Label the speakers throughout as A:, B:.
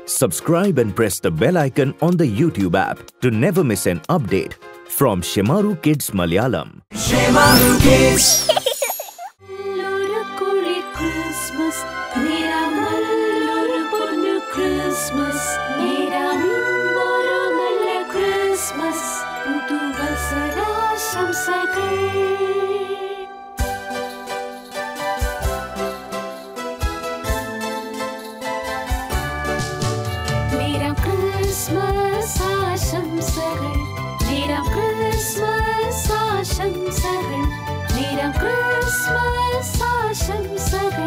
A: Subscribe and press the bell icon on the YouTube app to never miss an update from Shimaru Kids Malayalam.
B: നല്ലൊരു കുളി Christmas നേരാം നല്ലൊരു പൊന്നു Christmas നേരാം ഇന്നൊരു നല്ല Christmas പുതുവത്സരാശംസകൾ നേരാം Christmas ആശംസകൾ നേരാം Christmas ആശംസകൾ നേരാം ക്രിസ്മസ് ആശംസകൾ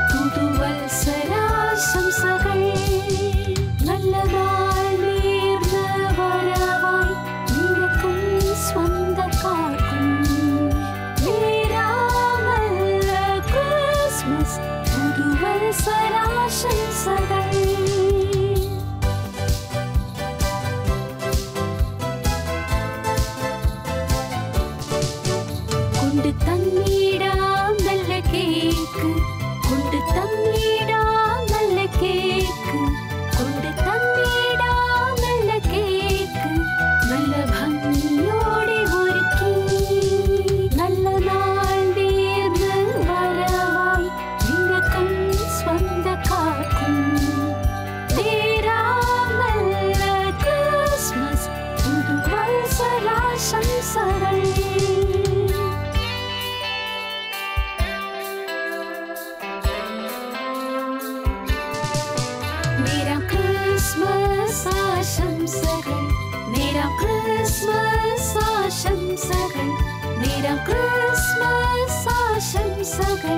B: പുതുവത്സരാശംസകൾ നല്ല നാൾ നേർന്ന് വരവായി നിനക്കും സ്വന്തക്കാർക്കും നേരാം നല്ല ക്രിസ്മസ് പുതുവത്സരാശംസകൾ കൊണ്ട് തന്നിടാം നല്ല കേക്ക് കൊണ്ട് തന്നിടാം നല്ല കേക്ക് കൊണ്ട് തന്നിടാം നല്ല കേക്ക് നല്ല ഭംഗിയോടെ ഒരുക്കി നല്ല നാൾ നേർന്ന് വരവായി നിനക്കും സ്വന്തക്കാർക്കും നേരാം നല്ല ക്രിസ്മസ് പുതുവത്സരാശംസകൾ നേരാം ക്രിസ്മസ് ആശംസകൾ നേരാം ക്രിസ്മസ് ആശംസകൾ നേരാം ക്രിസ്മസ് ആശംസകൾ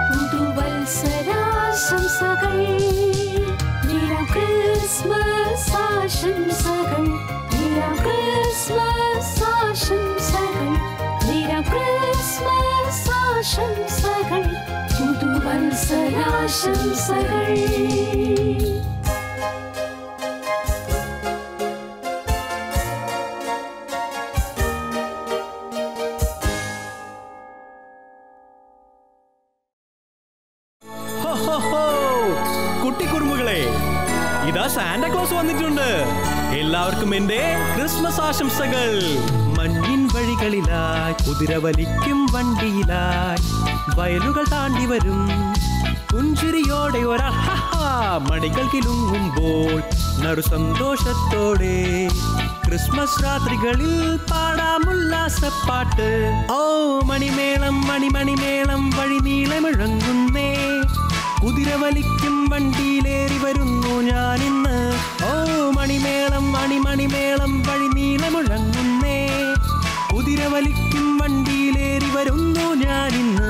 B: പുതുവത്സരാശംസകൾ നേരാം ക്രിസ്മസ് ആശംസകൾ നേരാം ക്രിസ്മസ് ആശംസകൾ നേരാം ക്രിസ്മസ് ആശംസകൾ പുതുവത്സരാശംസകൾ
C: ഹോഹോഹോ. കുട്ടിക്കുറുമ്പുകളെ ഇതാ സാന്റാക്ലോസ് വന്നിട്ടുണ്ട് എല്ലാവർക്കും എന്റെ ക്രിസ്മസ് ആശംസകൾ മഞ്ഞിൻ വഴികളിലായി കുതിര വലിക്കും വണ്ടിയിലായി വയലുകൾ താണ്ടി വരും പുഞ്ചിരിയോടെ ഒരാ മണികൾ കിലുങ്ങുമ്പോൾ നറു സന്തോഷത്തോടെ ക്രിസ്മസ് രാത്രികളിൽ പാടാം ഉല്ലാസപ്പാട്ട് ഓ മണിമേളം മണിമണിമേളം വഴി നീളമിഴങ്ങുന്നേ കുതിര വലിക്കും വണ്ടിയിലേറി വരുന്നു ഞാനിന്ന് ഓ മണിമേളം മണിമണിമേളം വഴി നീളമുഴങ്ങുന്നേ കുതിര വലിക്കും വണ്ടിയിലേറി വരുന്നു ഞാനിന്ന്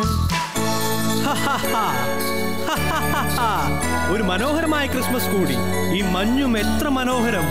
C: ഹഹഹ. ഹഹഹഹ. ഒരു മനോഹരമായ ക്രിസ്മസ് കൂടി ഈ മഞ്ഞും എത്ര മനോഹരം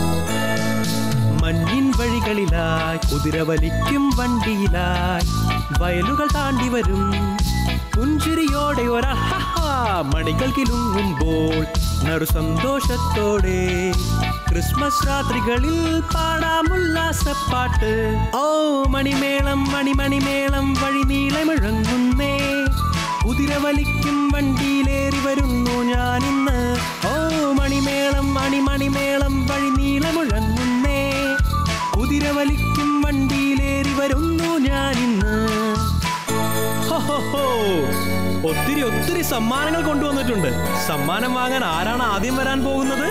C: മഞ്ഞിൻ വഴികളിലായി കുതിര വലിക്കും വണ്ടിയിലായി വയലുകൾ താണ്ടി വരും പുഞ്ചിരിയോടെ ഒരാ മണികൾ കിലുങ്ങുമ്പോൾ നറു സന്തോഷത്തോടെ ക്രിസ്മസ് രാത്രികളിൽ പാടാം ഉല്ലാസപ്പാട്ട് ഓ മണിമേളം മണിമണിമേളം വഴി നീളമിഴങ്ങുന്നേ കുതിര വലിക്കും വണ്ടിയിലേറി വരുന്നു ഞാനിന്ന് ഓ മണിമേളം മണിമണിമേളം വഴി നീളമുഴങ്ങുന്നേ കുതിര വലിക്കും വണ്ടിയിലേറി വരുന്നു ഞാനിന്ന് ഹോഹോഹോ. ഒത്തിരി ഒത്തിരി സമ്മാനങ്ങൾ കൊണ്ടുവന്നിട്ടുണ്ട് സമ്മാനം വാങ്ങാൻ ആരാണ് ആദ്യം വരാൻ പോകുന്നത്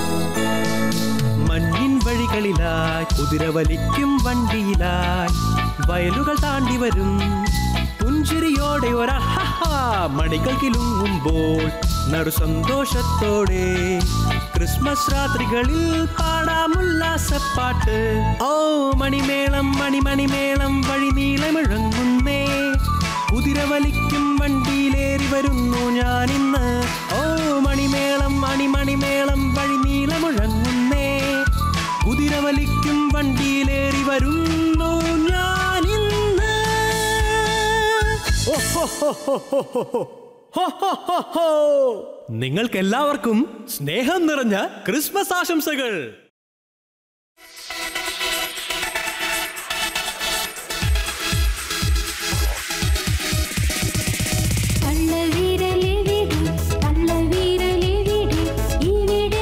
C: മഞ്ഞിൻ വഴികളിലായി കുതിര വലിക്കും വണ്ടിയിലായി വയലുകൾ താണ്ടി വരും പുഞ്ചിരിയോടെ ഒരാ മണികൾ കിലുങ്ങുമ്പോൾ നറു സന്തോഷത്തോടെ ക്രിസ്മസ് രാത്രികളിൽ പാടാം ഉല്ലാസപ്പാട്ട് ഓ മണിമേളം മണിമണിമേളം വഴി നീളമിഴങ്ങുന്നേ കുതിര വലിക്കും വണ്ടിയിലേറി വരുന്നു ഞാനിന്ന് ഓ മണിമേളം മണിമണിമേളം വഴി നീളമുഴങ്ങുന്നേ കുതിര വലിക്കും വണ്ടിയിലേറി വരുന്നു ഞാനിന്ന് നിങ്ങൾക്കെല്ലാവർക്കും സ്നേഹം നിറഞ്ഞ ക്രിസ്മസ് ആശംസകൾ
B: തള്ളവിരലെവിടെ തള്ളവിരലെവിടെ ഇവിടെ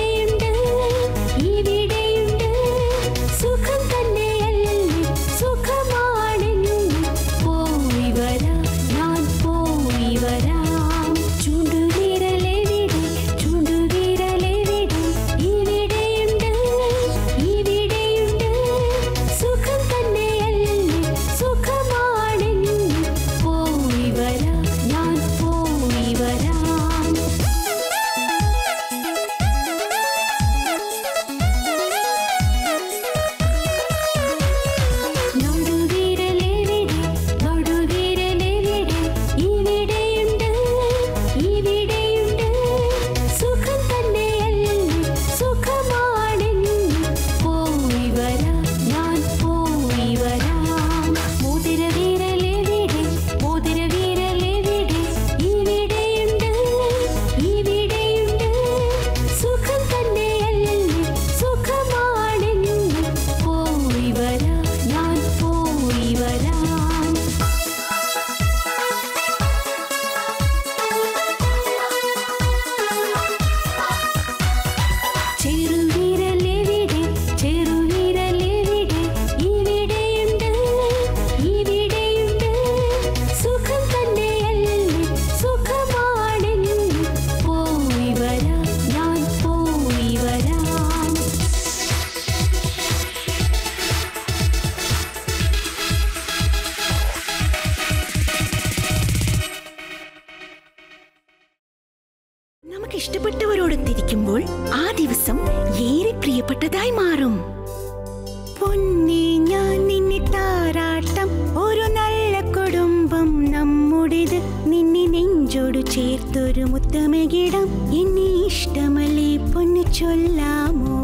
D: നമുക്ക് ഇഷ്ടപ്പെട്ടവരോടൊത്തിരിക്കുമ്പോൾ ആ ദിവസം ഏറെ പ്രിയപ്പെട്ടതായി മാറും പൊന്നി ഞാൻ നിന്നെ താരാട്ടം ഒരു നല്ല കുടുംബം നമ്മുടേത് നിന്നെ നെഞ്ചോട് ചേർത്തൊരു മുത്തമകിടം എന്നെ ഇഷ്ടമല്ലേ പൊന്നു ചൊല്ലാമോ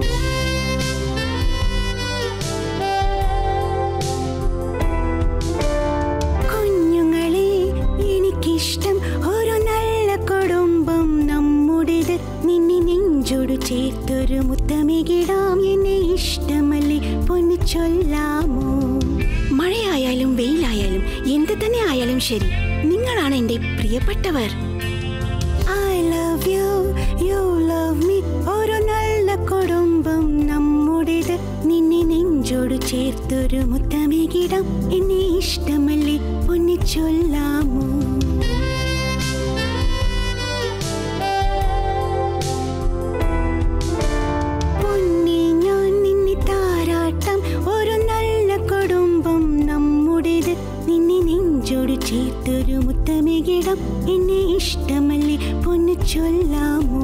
D: കുഞ്ഞുങ്ങളെ എനിക്കിഷ്ടം ഒരു നല്ല കുടുംബം നമ്മുടേത് നിന്നെ നെഞ്ചോട് ചേർത്തൊരു മുത്തമികിടാം എന്നെ ഇഷ്ടമല്ലേ പൊന്നു ചൊല്ലാമോ മഴയായാലും വെയിലായാലും എന്ത് തന്നെ ആയാലും ശരി നിങ്ങളാണ് എൻ്റെ പ്രിയപ്പെട്ടവർ I love you you love me ഒരു നല്ല കുടുംബം നമ്മുടേത് നിന്നെ നെഞ്ചോട് ചേർത്തൊരു മുത്തമികിടം എന്നെ ഇഷ്ടമല്ലേ പൊന്നി ചൊല്ലാമോ പൊന്നി ഞാൻ നിന്നെ താരാട്ടം ഒരു നല്ല കുടുംബം നമ്മുടേത് നിന്നെ നെഞ്ചോട് ചേർത്തൊരു മുത്തമികിടം എന്നെ ഇഷ്ടമല്ലേ പൊന്നു ചൊല്ലാമോ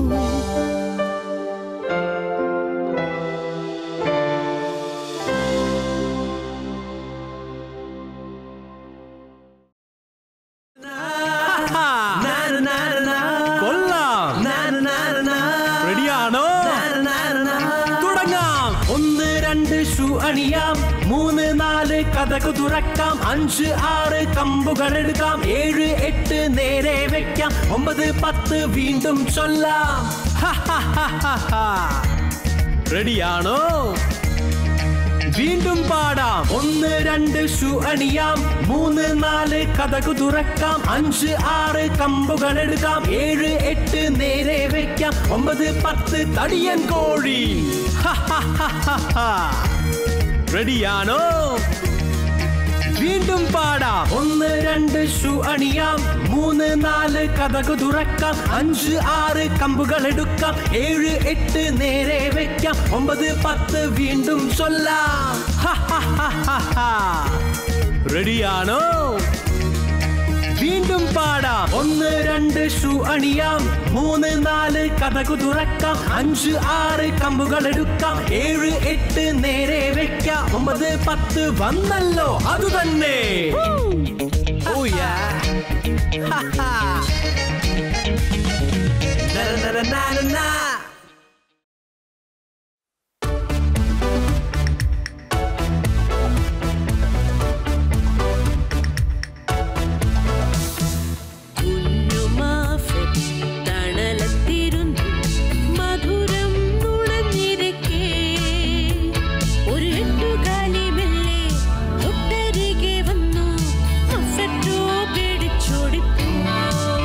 C: കൊള്ളാം റെഡിയാണോ തുടങ്ങാം ഒന്ന് രണ്ട് ഷൂ അണിയാം മൂന്ന് നാല് കഥകു തുറക്കാം അഞ്ച് ആറ് കമ്പുകൾ എടുക്കാം ഏഴ് എട്ട് നേരെ വെക്കാം ഒമ്പത് പത്ത് വീണ്ടും ചൊല്ലാം റെഡിയാണോ വീണ്ടും പാടാം ഒന്ന് രണ്ട് ഷൂ അണിയാം മൂന്ന് നാല് കഥകു തുറക്കാം അഞ്ച് ആറ് കമ്പുകൾ എടുക്കാം ഏഴ് എട്ട് നേരെ വെക്കാം ഒമ്പത് പത്ത് തടിയൻ കോഴി റെഡിയാണോ വീണ്ടും പാടാം ഒന്ന് രണ്ട് ഷൂ അണിയാം മൂന്ന് നാല് കഥകു തുറക്കാം അഞ്ച് ആറ് കമ്പുകൾ എടുക്കാം ഏഴ് എട്ട് നേരെ വെക്കാം ഒമ്പത് പത്ത് വീണ്ടും ചൊല്ലാം റെഡിയാണോ വീണ്ടും പാടാം ഒന്ന് രണ്ട് ഷൂ അണിയാം മൂന്ന് നാല് കഥകു തുറക്കാം അഞ്ച് ആറ് കമ്പുകൾ എടുക്കാം ഏഴ് എട്ട് നേരെ വെക്കാം ഒമ്പത് പത്ത് വന്നല്ലോ അത് തന്നെ ഓ യാ
B: കുഞ്ഞുമാഫൻ തണലത്തിരുന്നു മധുരം നുണഞ്ഞിരിക്കേ ഒരു എട്ടുകാലി മെല്ലെ തൊട്ടരികെ വന്നു മഫറ്റോ പേടിച്ചോടിപ്പോ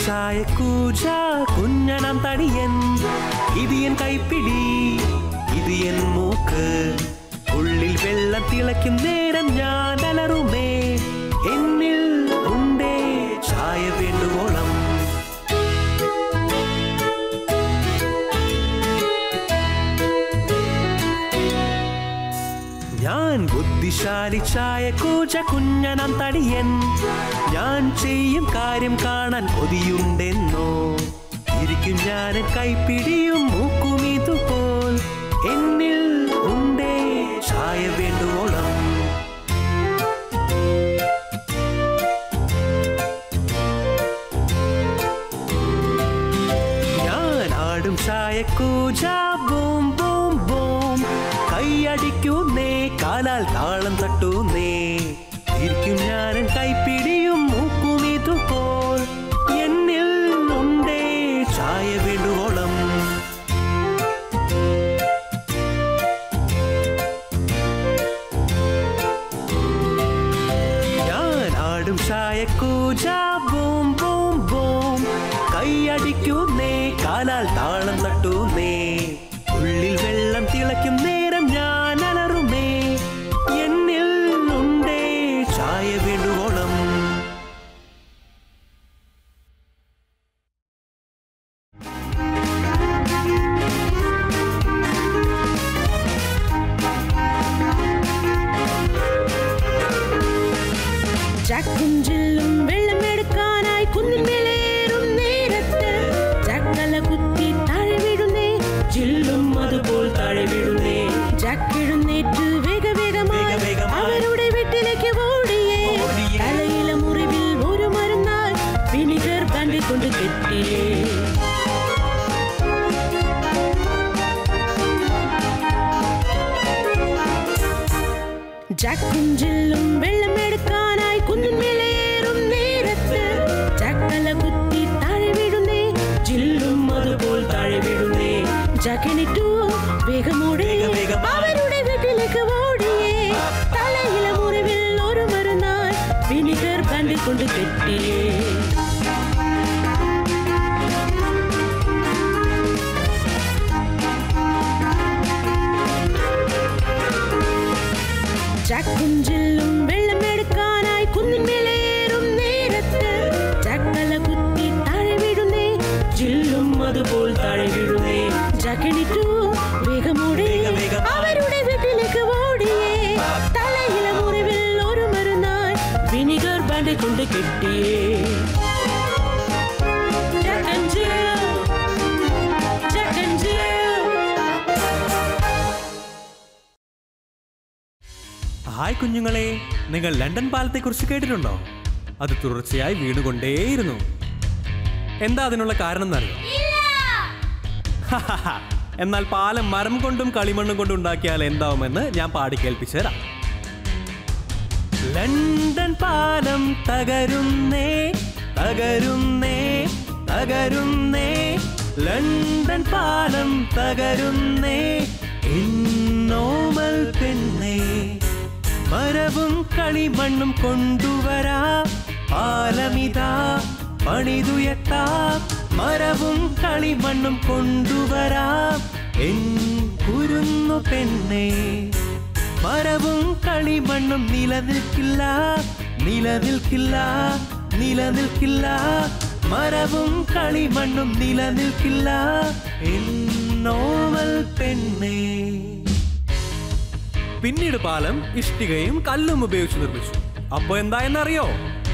C: ചായക്കൂജ കുഞ്ഞണം തടിയൻ ഇത് എൻ കൈപ്പിടി ഇത് എൻ മൂക്ക് ഉള്ളിൽ വെള്ളം തിളയ്ക്കും നേരം ഞാൻ അലറുമേ എന്നിൽ ഉണ്ടേ ചായ വേണ്ടുവോളം ഞാൻ ബുദ്ധിശാലി ചായ കൂജ കുഞ്ഞനം തടിയൻ ഞാൻ ചെയ്യും കാര്യം കാണാൻ കൊതിയുണ്ടെന്നോ ഇരിക്കും ഞാൻ കൈപ്പിടിയും മൂക്കും ഇതുപോൽ എന്നിൽ ഉണ്ടേ ചായ വേണ്ടുവോളം ഞാൻ ആടും ചായക്കൂജ ബൂം ബൂം ബൂം കൈയടിക്കുന്നേ കാലാൽ താളം തട്ടുന്നേ ഇരിക്കും ഞാൻ കൈപ്പിടിയും മൂക്കും ഇതുപോൽ എന്നിൽ ഉണ്ടേ ചായ വേണ്ടുവോളം ഞാൻ ആടും ചായക്കൂജ ബൂം ബൂം ബൂം കൈയടിക്കുന്നേ കാലാൽ താളം തട്ടുന്നേ ഉള്ളിൽ വെള്ളം തിളയ്ക്കും നേരം ഞാൻ അലറുമേ എന്നിൽ ഉണ്ടേ ചായ വേണ്ടുവോളം
B: ചക്കും ജില്ലും വെള്ളമെടുക്കാനായി കുന്നിന്മേലേറും നേരത്ത് ചക്കല കുത്തി താഴെ വീഴുന്നേ ജില്ലും അതുപോൽ താഴെ വീഴുന്നേ ചക്കെഴുന്നേറ്റ് വേഗ വേഗമായി
C: വേഗവേഗമായി
B: അവരുടെ വീട്ടിലേക്ക് ഓടിയേ
C: ഓടിയേ.
B: തലയിലെ മുറിവിൽ ഒരു മരുന്നായി വിനിഗർ കണ്ടി കൊണ്ട് കെട്ടിയേ ജാക്കും ജില്ലും വെള്ളമെടുക്കാനായി കുന്നിന്മേലേറും നേരത്ത് ചക്കല കുത്തി താഴെ വീഴുന്നേ ജില്ലും അതുപോൽ താഴെ വീഴുന്നേ ജാക്കിനിട്ടു വേഗമോടെ
C: വേഗവേഗമായി.
B: അവരുടെ വീട്ടിലേക്ക് ഓടിയേ തലയിലെ മുറിവിൽ ഒരു മരുന്നായി വിനിഗർ കണ്ടി കൊണ്ട് കെട്ടിയേ ചക്കും ജില്ലും വെള്ളമെടുക്കാനായി കുന്നിന്മേലേറും നേരത്ത് ചക്കല കുത്തി താഴെ വീഴുന്നേ ജില്ലും അതുപോൽ താഴെ വീഴുന്നേ ജാക്കിണിട്ടു വേഗമോടെ
C: വേഗവേഗമായി.
B: അവരുടെ വീട്ടിലേക്ക് ഓടിയേ തലയിലെ മുറിവിൽ ഒരു മരുന്നായി വിനിഗർ ബാൻഡ് കൊണ്ട് കെട്ടിയേ Jack and Jill. Jack and Jill.
C: Hi കുഞ്ഞുങ്ങളെ നിങ്ങൾ ലണ്ടൻ പാലത്തെ കുറിച്ച് കേട്ടിട്ടുണ്ടോ അത് തുടർച്ചയായി വീണുകൊണ്ടേയിരുന്നു എന്താ അതിനുള്ള കാരണം എന്നറിയോ എന്നാൽ പാലം മരം കൊണ്ടും കളിമണ്ണും കൊണ്ടും ഉണ്ടാക്കിയാൽ എന്താവുമെന്ന് ഞാൻ പാടി കേൾപ്പിച്ചു തരാം ലണ്ടൻ പാലം തകരുന്നേ തകരുന്നേ തകരുന്നേ ലണ്ടൻ പാലം തകരുന്നേ ഇന്നോമൽ പെണ്ണേ മരവും കളിമണ്ണും കൊണ്ടുവരാ പാലമിതാ പണിതുയർത്താ മരവും കളിമണ്ണും കൊണ്ടുവരാ എൻ കുരുന്നു പെണ്ണേ മരവും കളിമണ്ണും നിലനിൽക്കില്ല നിലനിൽക്കില്ല നിലനിൽക്കില്ല മരവും കളിമണ്ണും നിലനിൽക്കില്ല എന്നോവൽ പെണ്ണേ പിന്നീട് പാലം ഇഷ്ടികയും കല്ലും ഉപയോഗിച്ച് നിർമ്മിച്ചു അപ്പൊ എന്തായെന്നറിയോ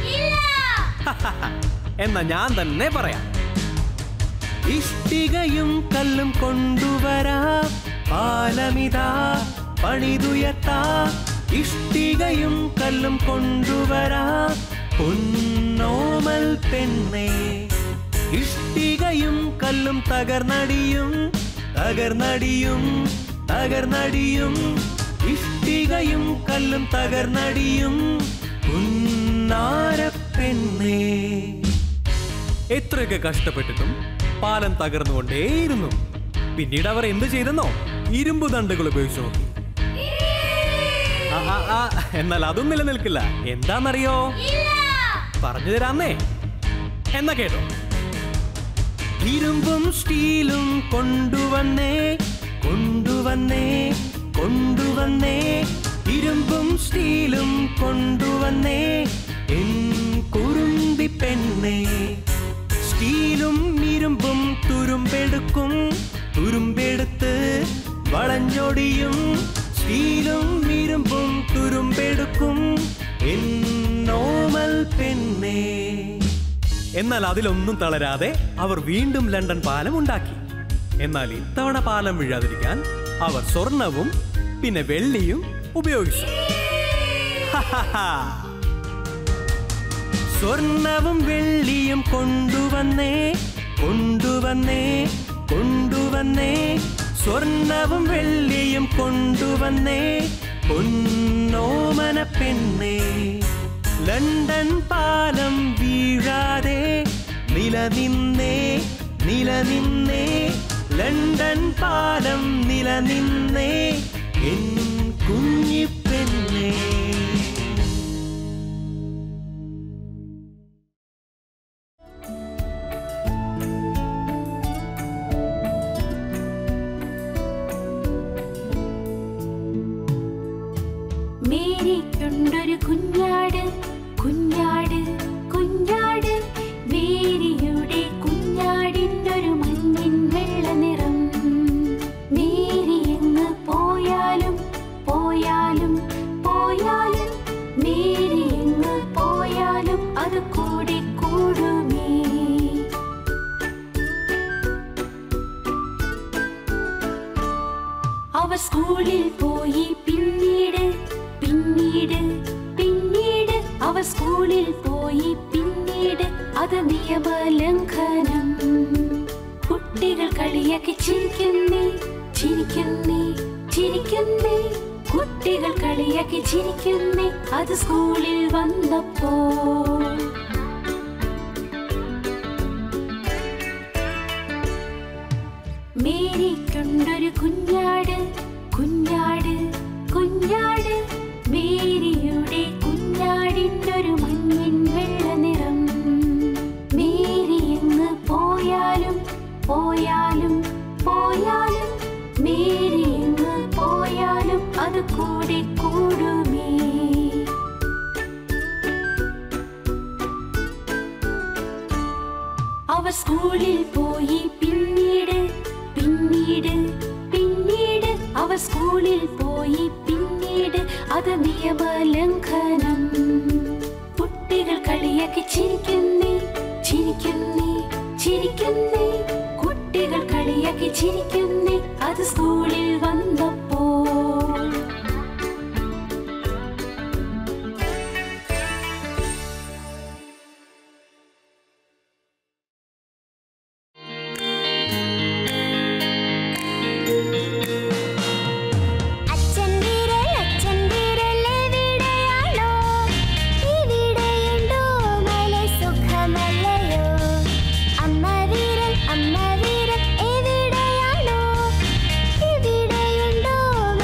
C: എന്നാ ഞാൻ തന്നെ പറയാം ഇഷ്ടികയും കല്ലും കൊണ്ടുവരാ പാലമിതാ പണിതുയർത്താ ഇഷ്ടികയും കല്ലും കൊണ്ടുവരാ പൊന്നോമൽ പെണ്ണേ ഇഷ്ടികയും കല്ലും തകർന്നടിയും തകർന്നടിയും തകർന്നടിയും ഇഷ്ടികയും കല്ലും തകർന്നടിയും പുന്നാര പെണ്ണേ എത്രയൊക്കെ കഷ്ടപ്പെട്ടിട്ടും പാലം തകർന്നുകൊണ്ടേയിരുന്നു പിന്നീട് അവർ എന്ത് ചെയ്തെന്നോ ഇരുമ്പു ദണ്ടുകൾ ഉപയോഗിച്ചു നോക്കി ആ, ആ, ആ, എന്നാൽ അതും നിലനിൽക്കില്ല എന്താന്നറിയോ പറഞ്ഞു തരാന്നേ എന്നാ കേട്ടോ ഇരുമ്പും സ്റ്റീലും കൊണ്ടുവന്നേ കൊണ്ടുവന്നേ കൊണ്ടുവന്നേ ഇരുമ്പും സ്റ്റീലും കൊണ്ടുവന്നേ എൻ കുറുമ്പി പെണ്ണേ സ്റ്റീലും ഇരുമ്പും തുരുമ്പെടുക്കും തുരുമ്പെടുത്ത് വളഞ്ഞൊടിയും സ്റ്റീലും ഇരുമ്പും തുരുമ്പെടുക്കും എന്നോമൽ പെണ്ണേ എന്നാൽ അതിലൊന്നും തളരാതെ അവർ വീണ്ടും ലണ്ടൻ പാലം ഉണ്ടാക്കി എന്നാൽ ഇത്തവണ പാലം വീഴാതിരിക്കാൻ അവർ സ്വർണവും പിന്നെ വെള്ളിയും ഉപയോഗിച്ചു ഹഹഹാ. സ്വർണവും വെള്ളിയും കൊണ്ടുവന്നേ കൊണ്ടുവന്നേ കൊണ്ടുവന്നേ സ്വർണവും വെള്ളിയും കൊണ്ടുവന്നേ പൊന്നോമന പെണ്ണേ ലണ്ടൻ പാലം വീഴാതെ നിലനിന്നേ നിലനിന്നേ ലണ്ടൻ പാലം നിലനിന്നേ എൻ കുഞ്ഞിപ്പെണ്ണേ
D: മേരിക്കുണ്ടൊരു കുഞ്ഞാട് കുഞ്ഞാട് കുഞ്ഞാട് മേരിയുടെ കുഞ്ഞാടിൻ്റൊരു മഞ്ഞിൻ വെള്ള നിറം മേരി എങ്ങ് പോയാലും പോയാലും പോയാലും മേരി എങ്ങ് പോയാലും അത് കൂടെ കൂടുമേ അവർ സ്കൂളിൽ പോയി പിന്നീട് പിന്നീട് പിന്നീട് അവർ സ്കൂളിൽ പോയി പിന്നീട് അത് നിയമലംഘനം കുട്ടികൾ കളിയാക്കി ചിരിക്കുന്നേ ചിരിക്കുന്നേ ചിരിക്കുന്നേ കുട്ടികൾ കളിയാക്കി ചിരിക്കുന്നേ അത് സ്കൂളിൽ വന്നപ്പോൾ മേരിക്കുണ്ടൊരു കുഞ്ഞാട് കുഞ്ഞാട് കുഞ്ഞാട് മേരിയുടെ കുഞ്ഞാടിൻ്റൊരു മഞ്ഞിൻ വെള്ള നിറം മേരി എങ്ങ് പോയാലും പോയാലും പോയാലും മേരി എങ്ങ് പോയാലും അത് കൂടെ കൂടുമേ അവർ സ്കൂളിൽ പോയി പിന്നീട് പിന്നീട് പിന്നീട് അവർ സ്കൂളിൽ പോയി പിന്നീട് അത് നിയമലംഘനം കുട്ടികൾ കളിയാക്കി ചിരിക്കുന്നേ ചിരിക്കുന്നേ ചിരിക്കുന്നേ കുട്ടികൾ കളിയാക്കി ചിരിക്കുന്നേ അത് സ്കൂളിൽ വന്നപ്പോൾ
E: അച്ഛൻ വിരൽ അച്ഛൻ വിരൽ എവിടെയാണോ ഇവിടെയുണ്ടോ മല സുഖമല്ലയോ അമ്മ വിരൽ അമ്മ വിരൽ എവിടെയാണോ ഇവിടെയുണ്ടോ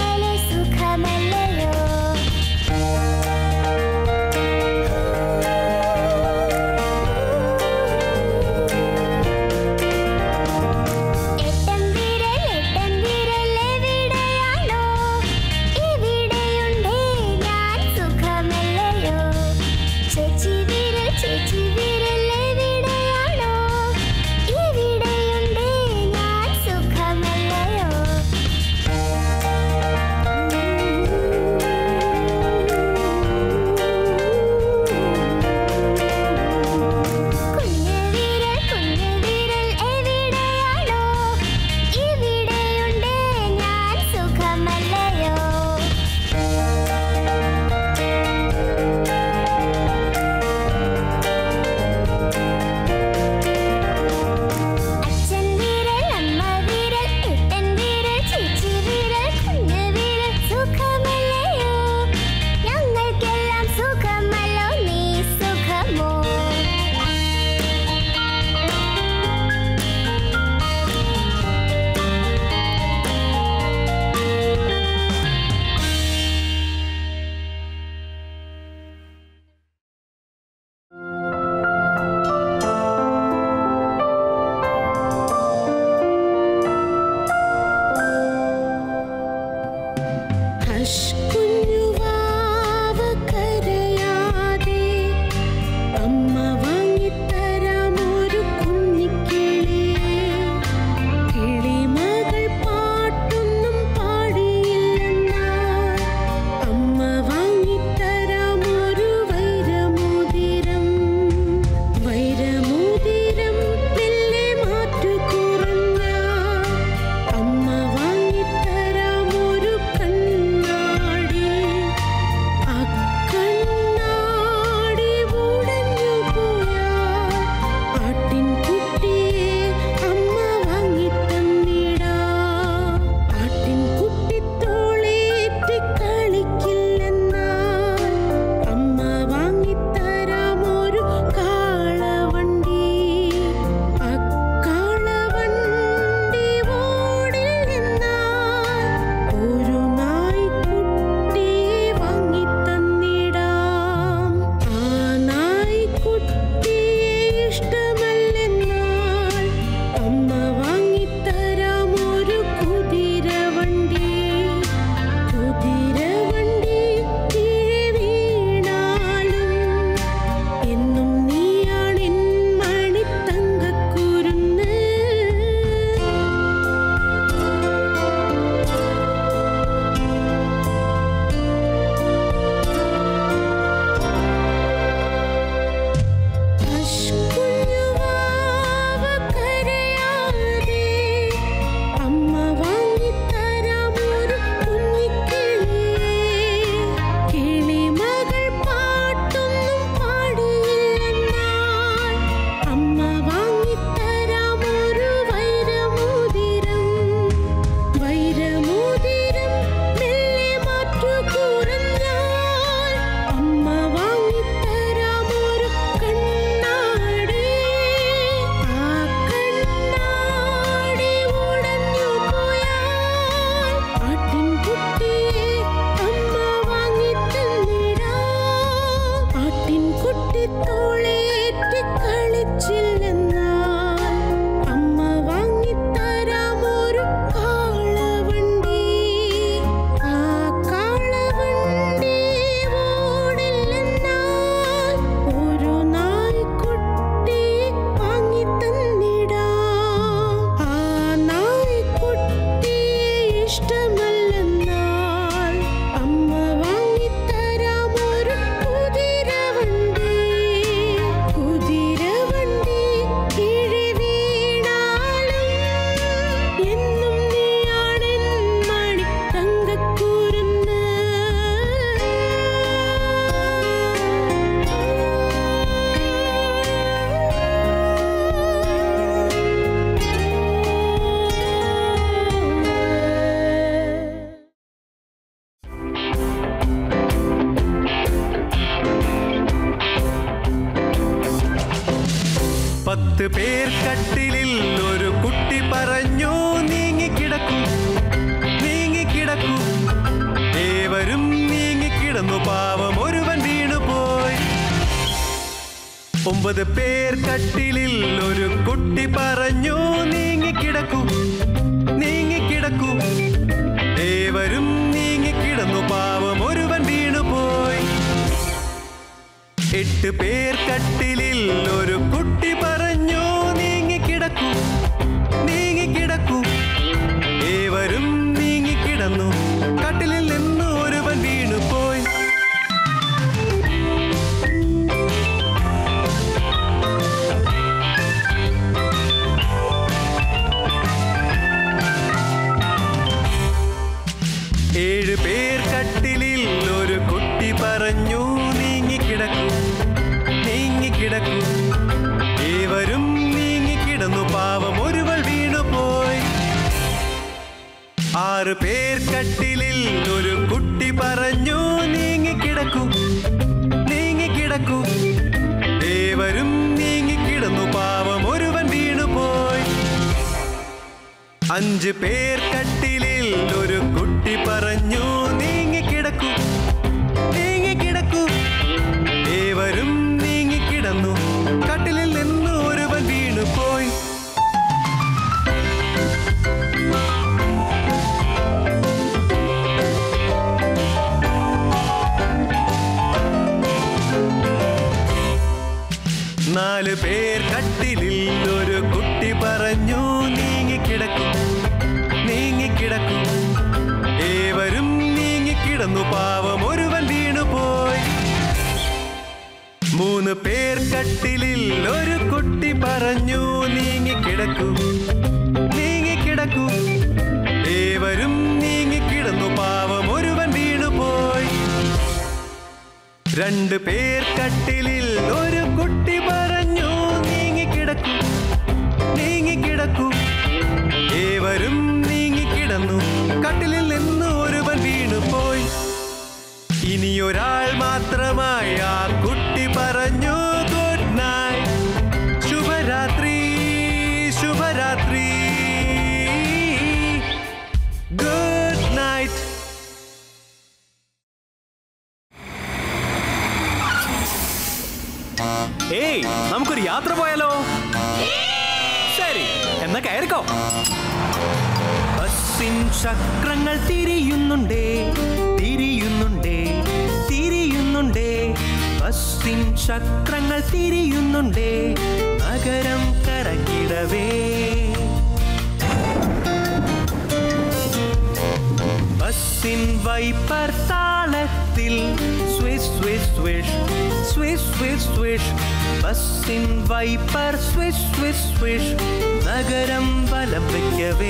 C: കട്ടിലിൽ ഒരു കുട്ടി പറഞ്ഞു നീങ്ങിക്കിടക്കൂ നീങ്ങിക്കിടക്കൂ ഏവരും നീങ്ങിക്കിടന്നു പാവം ഒരുവൻ വീണുപോയി ഒമ്പത് പേർ കട്ടിലിൽ ഒരു കുട്ടി പറഞ്ഞു നീങ്ങിക്കിടക്കൂ നീങ്ങിക്കിടക്കൂ ഏവരും നീങ്ങിക്കിടന്നു പാവം ഒരുവൻ വീണുപോയി എട്ട് പേർ കട്ടിലിൽ ഒരു കുട്ടി പറഞ്ഞു നീങ്ങിക്കിടക്കൂ നീങ്ങിക്കിടക്കൂ ഏവരും നീങ്ങിക്കിടന്നു കട്ടിലിൽ നിന്ന് ഒരുവൻ വീണുപോയി ഏഴ് പേർ കട്ടിലിൽ ഒരു കുട്ടി പറഞ്ഞു നീങ്ങിക്കിടക്കൂ നീങ്ങിക്കിടക്കൂ ഏവരും നീങ്ങിക്കിടന്നു പാവം ഒരുവൾ വീണുപോയി ആറ് പേർ കട്ടിലിൽ ഒരു കുട്ടി പറഞ്ഞു നീങ്ങിക്കിടക്കൂ നീങ്ങിക്കിടക്കൂ ഏവരും നീങ്ങിക്കിടന്നു പാവം ഒരുവൻ വീണുപോയി അഞ്ച് പേർ കട്ടിലിൽ ഒരു കുട്ടി പറഞ്ഞു നീങ്ങിക്കിടക്കൂ നീങ്ങിക്കിടക്കൂ ഏവരും നീങ്ങിക്കിടന്നു കട്ടിലിൽ നിന്ന് ഒരുവൻ വീണുപോയി നാല് പേർ കട്ടിലിൽ ഒരു കുട്ടി പറഞ്ഞു നീങ്ങിക്കിടക്കൂ നീങ്ങിക്കിടക്കൂ ഏവരും നീങ്ങിക്കിടന്നു പാവം ഒരുവൻ വീണുപോയി മൂന്ന് പേർ കട്ടിലിൽ ഒരു കുട്ടി പറഞ്ഞു നീങ്ങിക്കിടക്കൂ നീങ്ങിക്കിടക്കൂ ഏവരും നീങ്ങിക്കിടന്നു പാവം ഒരുവൻ വീണുപോയി രണ്ട് പേർ കട്ടിലിൽ ഒരു കുട്ടി പറഞ്ഞു നീങ്ങിക്കിടക്കൂ നീങ്ങിക്കിടക്കൂ ഏവരും നീങ്ങിക്കിടന്നു കട്ടിലിൽ നിന്ന് ഒരുവൻ വീണുപോയി ഇനിയൊരാൾ മാത്രമായി ആ കുട്ടി പറഞ്ഞു ഗുഡ് നൈറ്റ് ശുഭരാത്രി ശുഭരാത്രി ഗുഡ് നൈറ്റ് ഏയ് നമുക്കൊരു യാത്ര പോയാലോ ശരി എന്നാ കയറിക്കോ ബസ്സിൻ ചക്രങ്ങൾ തിരിയുന്നുണ്ടേ തിരിയുന്നുണ്ടേ തിരിയുന്നുണ്ടേ ബസ്സിൻ ചക്രങ്ങൾ തിരിയുന്നുണ്ടേ നഗരം കരങ്ങിടവേ ബസ്സിൻ വൈപ്പർ താളത്തിൽ swish swish swish swish swish swish ബസ്സിൻ വൈപ്പർ സ്വിഷ് സ്വിഷ് സ്വിഷ് നഗരം വലം വയ്ക്കവേ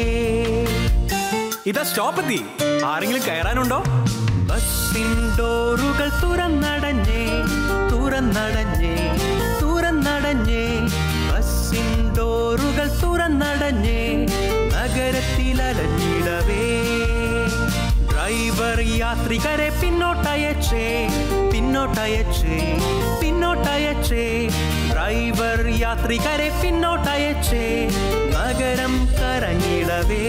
C: ഇതാ സ്റ്റോപ്പ് എത്തി ആരെങ്കിലും കയറാനുണ്ടോ ബസ്സിൻ ഡോറുകൾ തുറന്നടഞ്ഞേ തുറന്നടഞ്ഞേ തുറന്നടഞ്ഞേ ബസ്സിൻ ഡോറുകൾ തുറന്നടഞ്ഞേ നഗരത്തിൽ അലഞ്ഞിടവേ ഡ്രൈവർ യാത്രികരെ പിന്നോട്ടയച്ചേ പിന്നോട്ടയച്ചേ പിന്നോട്ടയച്ചേ ഡ്രൈവർ യാത്രികരെ പിന്നോട്ടയച്ചേ നഗരം കരഞ്ഞിടവേ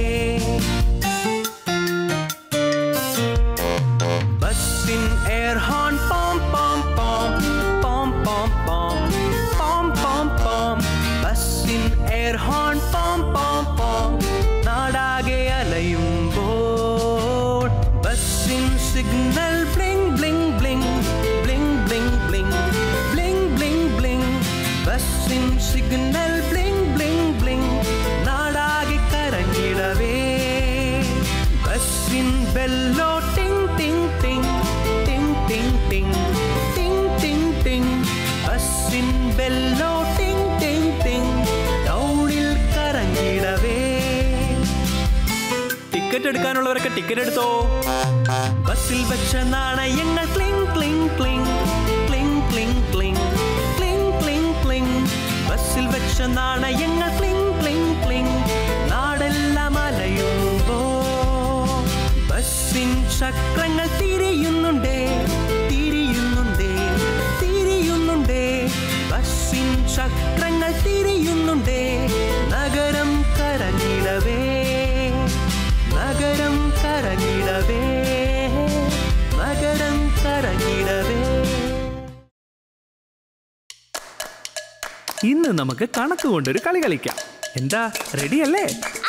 C: ബസ്സിൻ എയർ ഹോൺ പോം പോം പോം പോം പോം പോം പോം പോം പോം ബസ്സിൻ എയർ ഹോൺ പോം പോം പോം നാടാകെ അലയുമ്പോൾ ബസ്സിൻ signal blink blink blink blink blink blink blink blink blink ബസ്സിൻ സിഗ്നൽ ബ്ലിങ് ബ്ലിങ് ബ്ലിങ് നാടാകെ കരഞ്ഞിടവേ ബസ്സിൻ ബെല്ലോ ടിങ് ടിങ് ടിങ് ടിങ് ടിങ് ടിങ് ടിങ് ടിങ് ടിങ് ബസ്സിൻ ബെല്ലോ ടിങ് ടിങ് ടിങ് ടൗണിൽ കറങ്ങിടവേ ടിക്കറ്റ് എടുക്കാനുള്ളവരൊക്കെ ടിക്കറ്റ് എടുത്തോ ബസ്സിൽ വെച്ച നാണയങ്ങൾ clink clink clink clink clink clink clink clink clink ബസ്സിൽ വെച്ച നാണയങ്ങൾ ക്ലിങ് ക്ലിങ് ക്ലിങ് നാടെല്ലാം അലയുമ്പോ ബസ്സിൻ ചക്രങ്ങൾ തിരിയുന്നുണ്ടേ തിരിയുന്നുണ്ടേ തിരിയുന്നുണ്ടേ ബസ്സിൻ ചക്രങ്ങൾ തിരിയുന്നുണ്ടേ നഗരം കരഞ്ഞിടവേ നഗരം കരഞ്ഞിടവേ നഗരം കരഞ്ഞിടവേ ഇന്ന് നമുക്ക് കണക്ക് കൊണ്ടൊരു കളി കളിക്കാം എന്താ റെഡി അല്ലേ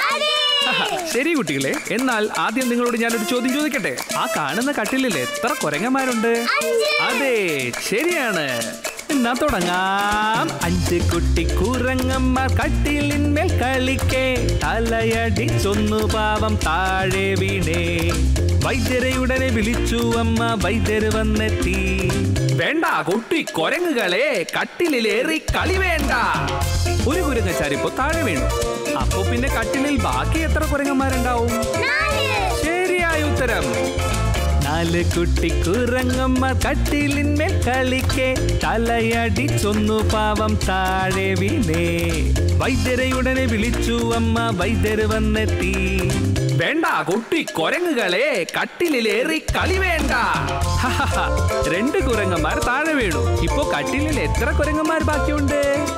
C: ശരി കുട്ടികളെ എന്നാൽ ആദ്യം നിങ്ങളോട് ഞാനൊരു ചോദ്യം ചോദിക്കട്ടെ ആ കാണുന്ന കട്ടിലിൽ എത്ര കുരങ്ങന്മാരുണ്ട് അതെ ശരിയാണ് എന്നാ തുടങ്ങാം അഞ്ച് കുട്ടി കുരങ്ങന്മാർ കട്ടിലിന്മേൽ കളിക്കേ തലയടിച്ചൊന്നു പാവം താഴെ വീണേ വൈദ്യരെ ഉടനെ വിളിച്ചു അമ്മ വൈദ്യര് വന്നെത്തി വേണ്ട കുട്ടി കൊരങ്ങുകളെ കട്ടിലിലേറി കളി വേണ്ട ഒരു കുരങ്ങച്ചാരിപ്പോ താഴെ വീണു അപ്പൊ പിന്നെ കട്ടിലിൽ ബാക്കി എത്ര കുരങ്ങന്മാരുണ്ടാവും ശരിയായ ഉത്തരം നാല് കുട്ടി കുരങ്ങന്മാർ കട്ടിലിന്മേൽ കളിക്കെ തലയടിച്ചൊന്നു പാവം താഴെ വീണേ വൈദ്യരെ ഉടനെ വിളിച്ചു അമ്മ വൈദ്യര് വന്നെത്തി വേണ്ട കുട്ടി കൊരങ്ങുകളെ കട്ടിലിലേറി കളി വേണ്ട ഹഹഹ, രണ്ട് കുരങ്ങന്മാർ താഴെ വീണു ഇപ്പൊ കട്ടിലിൽ എത്ര കുരങ്ങന്മാർ ബാക്കിയുണ്ട്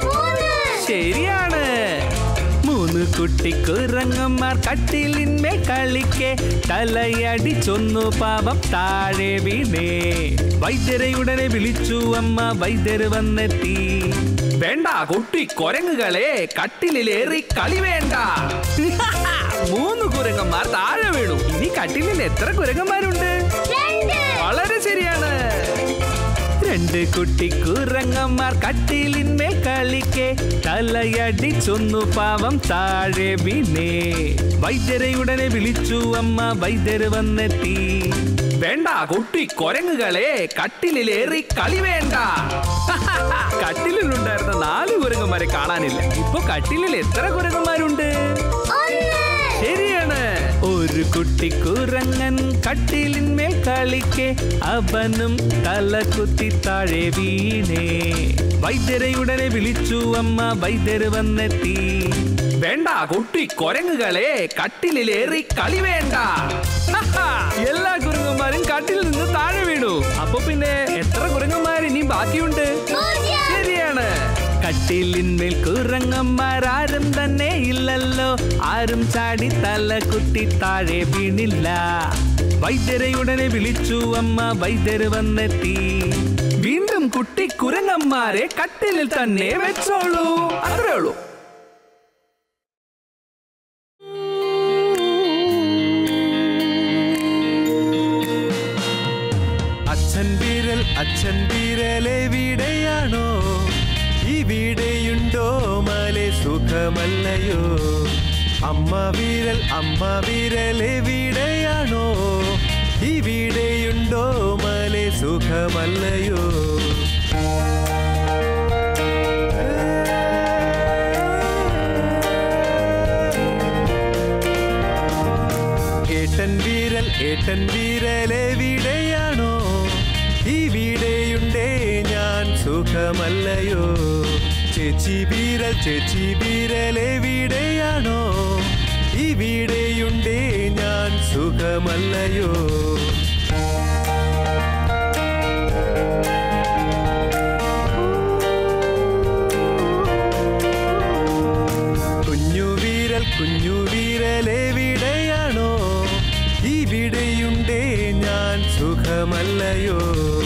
C: ശരിയാണ് മൂന്ന് കുട്ടി കുരങ്ങന്മാർ കട്ടിലിന്മേൽ കളിക്കെ തലയടിച്ചൊന്നു പാപം താഴെ വീണേ വൈദ്യരെ ഉടനെ വിളിച്ചു അമ്മ വൈദ്യര് വന്നെത്തി വേണ്ട കുട്ടി കൊരങ്ങുകളെ കട്ടിലിലേറി കളി വേണ്ട മൂന്ന് കുരങ്ങന്മാർ താഴെ വീണു ഇനി കട്ടിലിൽ എത്ര കുരങ്ങന്മാരുണ്ട് വളരെ ശരിയാണ് രണ്ട് കുട്ടി കുരങ്ങന്മാർ കട്ടിലിന്മേൽ കളിക്കെ തലയടിച്ചൊന്നു പാവം താഴെ വീണേ വൈദ്യരെ ഉടനെ വിളിച്ചു അമ്മ വൈദ്യര് വന്നെത്തി വേണ്ട കുട്ടി കൊരങ്ങുകളെ കട്ടിലിലേറി കളി വേണ്ട കട്ടിലിലുണ്ടായിരുന്ന നാല് കുരങ്ങന്മാരെ കാണാനില്ല ഇപ്പൊ കട്ടിലിൽ എത്ര കുരങ്ങന്മാരുണ്ട് ശരിയാണ് ഒരു കുട്ടി കുരങ്ങൻ കട്ടിലിന്മേൽ കളിക്കെ അവനും തല കുത്തി താഴെ വീണേ വൈദ്യരെ ഉടനെ വിളിച്ചു അമ്മ വൈദ്യര് വന്നെത്തി വേണ്ട കുട്ടി കൊരങ്ങുകളെ കട്ടിലിലേറി കളി വേണ്ട ഹഹാ, എല്ലാ കുരങ്ങന്മാരും കട്ടിൽ നിന്ന് താഴെ വീണു അപ്പൊ പിന്നെ എത്ര കുരങ്ങന്മാർ ഇനി ബാക്കിയുണ്ട് ശരിയാണ് കട്ടിലിന്മേൽ കുരങ്ങന്മാരാരും തന്നെ ഇല്ലല്ലോ ആരും ചാടി തല കുത്തി താഴെ വീണില്ല വൈദ്യരെ ഉടനെ വിളിച്ചു അമ്മ വൈദ്യര് വന്നെത്തി വീണ്ടും കുട്ടി കുരങ്ങന്മാരെ കട്ടിലിൽ തന്നെ വെച്ചോളൂ അത്രേ ഉള്ളൂ അച്ഛൻ വിരൽ അച്ഛൻ വിരൽ എവിടെയാണോ ഇവിടെയുണ്ടോ മലെ സുഖമല്ലയോ അമ്മ വിരൽ അമ്മ വിരൽ എവിടെയാണോ ഇവിടെയുണ്ടോ മലെ സുഖമല്ലയോ ഏട്ടൻ വീരൽ ഏട്ടൻ വീരൽ എവിടെയാണോ ഇവിടെയുണ്ടേ ഞാൻ സുഖമല്ലയോ ചേച്ചി വീരൽ ചേച്ചി വീരൽ എവിടെയാണോ ഇവിടെയുണ്ടേ ഞാൻ സുഖമല്ലയോ കുഞ്ഞു വീരൽ കുഞ്ഞു വീരൽ എവിടെയാണോ ഇവിടെയുണ്ടേ ഞാൻ സുഖമല്ലയോ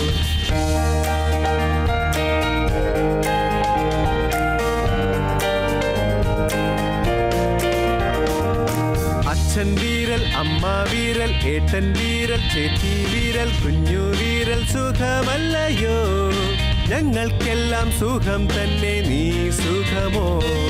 C: അച്ഛൻ വീരൽ അമ്മ വീരൽ ഏട്ടൻ വീരൽ ചേച്ചി വീരൽ കുഞ്ഞു വീരൽ സുഖമല്ലയോ ഞങ്ങൾക്കെല്ലാം സുഖം തന്നെ നീ സുഖമോ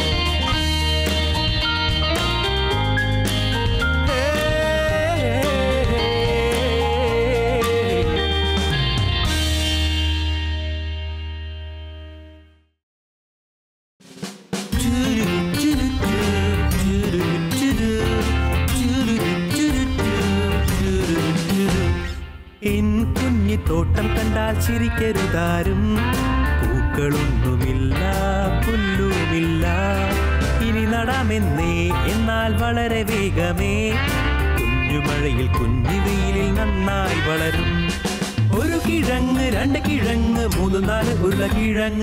C: എൻ കുഞ്ഞിത്തോട്ടം കണ്ടാൽ ചിരിക്കരുതാരും പൂക്കളൊന്നുമില്ല പുല്ലുമില്ല ഇനി നടാമെന്നേ എന്നാൽ വളരെ വേഗമേ കുഞ്ഞുമഴയിൽ കുഞ്ഞു വെയിലിൽ നന്നായി വളരും ഒരു കിഴങ്ങ് രണ്ട് കിഴങ്ങ് മൂന്ന് നാല് ഉരുള കിഴങ്ങ്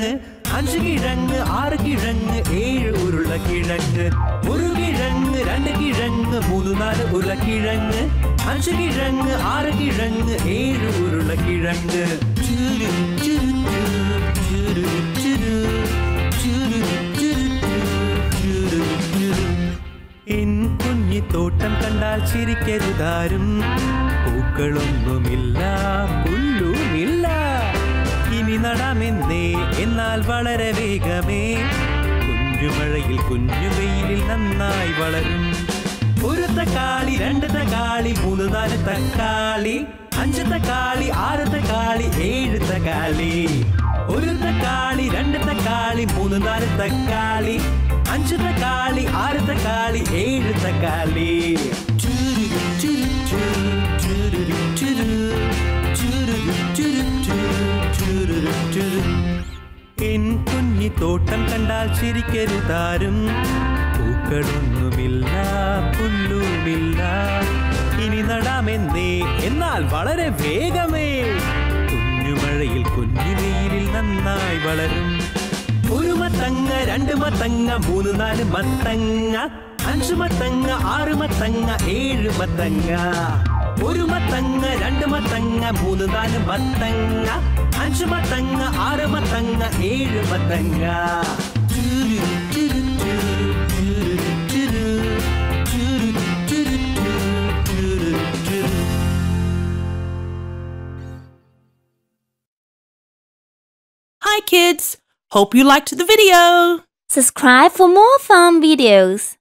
C: അഞ്ച് കിഴങ്ങ് ആറ് കിഴങ്ങ് ഏഴ് ഉരുളക്കിഴങ്ങ് ഒരു കിഴങ്ങ് രണ്ട് കിഴങ്ങ് മൂന്ന് നാല് ഉരുളക്കിഴങ്ങ് അഞ്ച് കിഴങ്ങ് ആറ് കിഴങ്ങ് ഏഴ് ഉരുളക്കിഴങ്ങ് ചുരു, ചുരു, ചുരു, ചുരു, ചുരു, ചുരു, ചുരു, ചുരു. എൻ കുഞ്ഞിത്തോട്ടം കണ്ടാൽ ചിരിക്കരുതാരും പൂക്കളൊന്നുമില്ല പുല്ലുമില്ല ഇനി നടാമെന്നേ എന്നാൽ വളരെ വേഗമേ കുഞ്ഞുമഴയിൽ കുഞ്ഞു വെയിലിൽ നന്നായി വളരും ഒരു തക്കാളി രണ്ട് തക്കാളി മൂന്ന് നാല് തക്കാളി അഞ്ച് തക്കാളി ആറ് തക്കാളി ഏഴ് തക്കാളി ഒരു തക്കാളി രണ്ട് തക്കാളി മൂന്ന് നാല് തക്കാളി അഞ്ച് തക്കാളി ആറ് തക്കാളി ഏഴ് തക്കാളി ചുരു, ചുരു, ചുരു, ചുരു, ചുരു, ചുരു, ചുരു, ചുരു, ചുരു, ചുരു. എൻ കുഞ്ഞിത്തോട്ടം കണ്ടാൽ ചിരിക്കരുതാരും പൂക്കളൊന്നുമില്ല പുല്ലുമില്ല ഇനി നടാമെന്നേ എന്നാൽ വളരെ വേഗമേ കുഞ്ഞുമഴയിൽ കുഞ്ഞു വെയിലിൽ നന്നായി വളരും ഒരു മത്തങ്ങ രണ്ട് മത്തങ്ങ മൂന്ന് നാല് മത്തങ്ങ അഞ്ച് മത്തങ്ങ ആറ് മത്തങ്ങ ഏഴ് മത്തങ്ങ ഒരു മത്തങ്ങ രണ്ട് മത്തങ്ങ മൂന്ന് നാല് മത്തങ്ങ അഞ്ച് മത്തങ്ങ ആറ് മത്തങ്ങ ഏഴ് മത്തങ്ങ ചുരു, ചുരു, ചുരു, ചുരു, ചുരു, ചുരു, ചുരു, ചുരു, ചുരു.
B: Hi, kids. Hope you liked the video.
E: Subscribe for more fun videos.